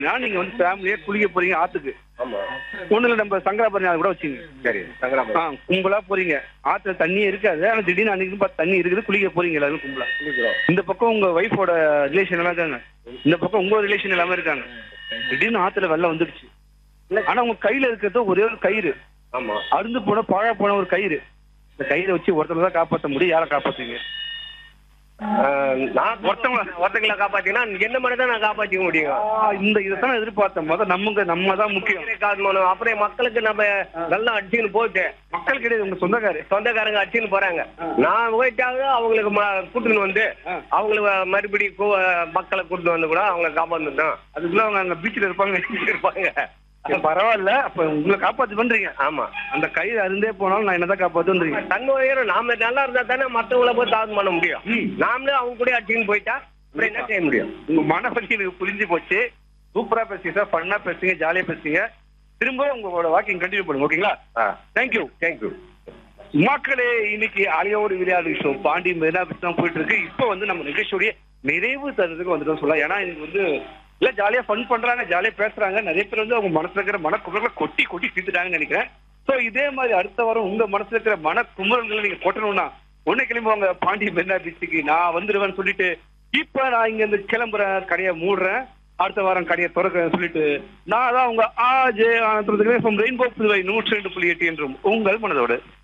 நான் நீங்க வந்து ஃபேமிலியா குளிக்க போறீங்க ஆத்துக்கு ஆமா ஒண்ணுல நம்ம சங்கராபரணி அது கூட வச்சுங்க சரி சங்கராம ஆ கும்பலா போறீங்க ஆத்துல தண்ணியே இருக்காது ஆனா திடீர்னு அன்னைக்கு பார்த்து தண்ணி இருக்குது குளிக்க போறீங்க எல்லாரும் கும்பலா குளிக்கிறோம் இந்த பக்கம் உங்க ஒய்ஃபோட ரிலேஷன் எல்லாம் இருக்காங்க இந்த பக்கம் உங்க ரிலேஷன் எல்லாமே இருக்காங்க திடீர்னு ஆத்துல வெள்ளம் வந்துடுச்சு ஆனா உங்க கையில இருக்கிறது ஒரே ஒரு கயிறு ஆமா அருந்து போன பாழா போன ஒரு கயிறு இந்த கயிறை வச்சு ஒருத்தர் தான் காப்பாத்த முடியும் யாரை காப்பாத்துங்க ஆஹ், நான் ஒருத்தவங்க ஒருத்தங்களை காப்பாத்தினா என்ன மாதிரி தான் நான் காப்பாத்திக்க முடியும் ஆ, இந்த இதைத்தான் நான் எதிர்பார்த்தேன் முதல் நமக்கு நம்ம தான் முக்கியம் காரணம் அப்புறம் மக்களுக்கு நம்ம நல்லா அடிச்சுன்னு போயிட்டு மக்கள் கிடையாது உங்க சொந்தக்காரு சொந்தக்காரங்க அடிச்சுன்னு போறாங்க நான் போயிட்டாவது அவங்களுக்கு ம- கூட்டின்னு வந்து ஆ. அவங்களுக்கு மறுபடியும் கூ- மக்களை கூட்டிட்டு வந்து கூட அவங்க காப்பாந்துட்டோம் அதுக்குள்ள அவங்க அங்க பீச்சில் இருப்பாங்க இருப்பாங்க அப்ப பரவாயில்ல அப்ப உங்களை காப்பாத்து பண்றீங்க ஆமா அந்த கயிறு அருந்தே போனாலும் நான் என்னதான் காப்பாத்துன்றீங்க தங்க உயரம் நாம நல்லா இருந்தா தானே மத்தவங்கள போய் தாழ்வு பண்ண முடியும் ம். நாமளே அவங்க கூட அடிச்சுன்னு போயிட்டா அப்புறம் என்ன செய்ய முடியும் உங்க மனவலி எனக்கு புரிஞ்சு போச்சு சூப்பரா பேசுங்க சார் ஃபன்னா பேசுங்க ஜாலியா பேசுங்க திரும்ப உங்களோட வாக்கிங் கண்டினியூ பண்ணுங்க ஓகேங்களா தேங்க்யூ தேங்க்யூ மக்களே இன்னைக்கு அலையோடு விளையாடு ஷோ பாண்டி மெரினா பீச் தான் போயிட்டு இருக்கு இப்போ வந்து நம்ம நிகழ்ச்சியோடைய நிறைவு தருறதுக்கு வந்துட்டோம் சொல்லலாம் ஏன்னா இன்னைக்கு வந்து இல்ல ஜாலியா ஃபன் பண்றாங்க ஜாலியா பேசுறாங்க நிறைய பேர் வந்து அவங்க மனசுல இருக்கிற மனக்குமரங்களை கொட்டி கொட்டி தீர்த்துட்டாங்கன்னு நினைக்கிறேன் சோ இதே மாதிரி அடுத்த வாரம் உங்க மனசுல இருக்கிற மன குமரல்களை நீங்க கொட்டணும்னா உன்னை கிளம்புவாங்க பாண்டி மெரினா பீச்சுக்கு நான் வந்துடுவேன்னு சொல்லிட்டு இப்ப நான் இங்க இருந்து கிளம்புறேன் கடையை மூடுறேன் அடுத்த வாரம் கடையை திறக்கிறேன் சொல்லிட்டு நான் தான் உங்க ஆ ஜே ஆனந்தத்துக்கு ரெயின்போ புதுவை நூற்றி ரெண்டு புள்ளி எட்டு என்றும் உங்கள் மனதோடு